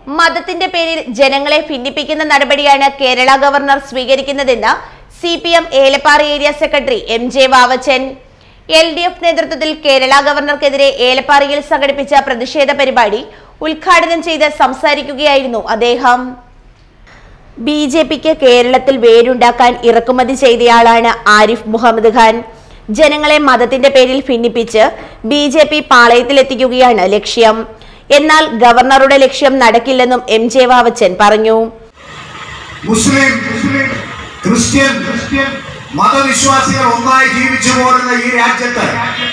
മതത്തിന്റെ പേരിൽ ജനങ്ങളെ ഭിന്നിപ്പിക്കുന്ന നടപടിയാണ് കേരള ഗവർണർ സ്വീകരിക്കുന്നതെന്ന് C P M Elappara area secretary M J Vavachan L D F നേതൃത്വത്തിൽ കേരള ഗവർണർക്കെതിരെ ഏലപ്പാറയിൽ സംഘടിപ്പിച്ച പ്രതിഷേധ പരിപാടി ഉദ്ഘാടനം ചെയ്ത് സംസാരിക്കുകയായിരുന്നു അദ്ദേഹം ബി ജെ പിക്ക് കേരളത്തിൽ വേരുണ്ടാക്കാൻ ഇറക്കുമതി ചെയ്തയാളാണ് ആരിഫ് മുഹമ്മദ് ഖാൻ ജനങ്ങളെ മതത്തിന്റെ പേരിൽ ഭിന്നിപ്പിച്ച് ബി ജെ പി പാളയത്തിലെത്തിക്കുകയാണ് ലക്ഷ്യം എന്നാൽ ഗവർണറുടെ ലക്ഷ്യം നടക്കില്ലെന്നും എം ജെ വാവച്ചൻ പറഞ്ഞു മുസ്ലിം ക്രിസ്ത്യൻ മതവിശ്വാസികൾ ഒന്നായി ജീവിച്ചു പോരുന്ന ഈ രാജ്യത്ത്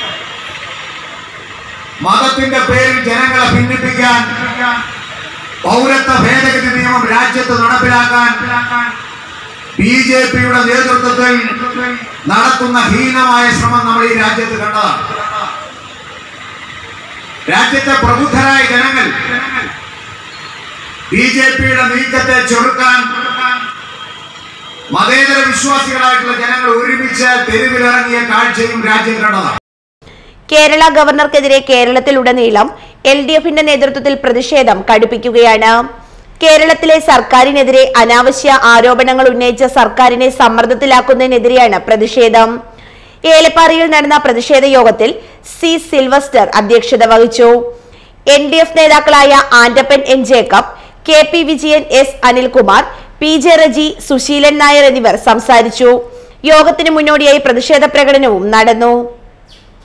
മതത്തിന്റെ പേരിൽ ജനങ്ങളെ ഭിന്നിപ്പിക്കാൻ പൗരത്വ ഭേദഗതി നിയമം രാജ്യത്ത് നടപ്പിലാക്കാൻ ബി ജെ പിയുടെ നേതൃത്വത്തിൽ നടത്തുന്ന ഹീനമായ ശ്രമം നമ്മൾ ഈ രാജ്യത്ത് കണ്ടതാണ് രാജ്യത്തെ പ്രബുദ്ധരായ ജനങ്ങൾ ബി ജെ പിയുടെ നീക്കത്തെ ചെറുക്കാൻ മതേതര വിശ്വാസികളായിട്ടുള്ള ജനങ്ങൾ ഒരുമിച്ച് തെരുവിലിറങ്ങിയ കാഴ്ചയും രാജ്യം കണ്ടതാണ് കേരള ഗവർണർക്കെതിരെ കേരളത്തിലുടനീളം എൽ ഡി എഫിന്റെ നേതൃത്വത്തിൽ പ്രതിഷേധം കടുപ്പിക്കുകയാണ് കേരളത്തിലെ സർക്കാരിനെതിരെ അനാവശ്യ ആരോപണങ്ങൾ ഉന്നയിച്ച സർക്കാരിനെ സമ്മർദ്ദത്തിലാക്കുന്നതിനെതിരെയാണ് പ്രതിഷേധം ഏലപ്പാറയിൽ നടന്ന പ്രതിഷേധ യോഗത്തിൽ സി സിൽവസ്റ്റർ അധ്യക്ഷത വഹിച്ചു എൻ ഡി എഫ് നേതാക്കളായ Antappan N Jacob K P Vijayan S Anilkumar P J Reji Susheelan Nair എന്നിവർ സംസാരിച്ചു യോഗത്തിന് മുന്നോടിയായി പ്രതിഷേധ പ്രകടനവും നടന്നു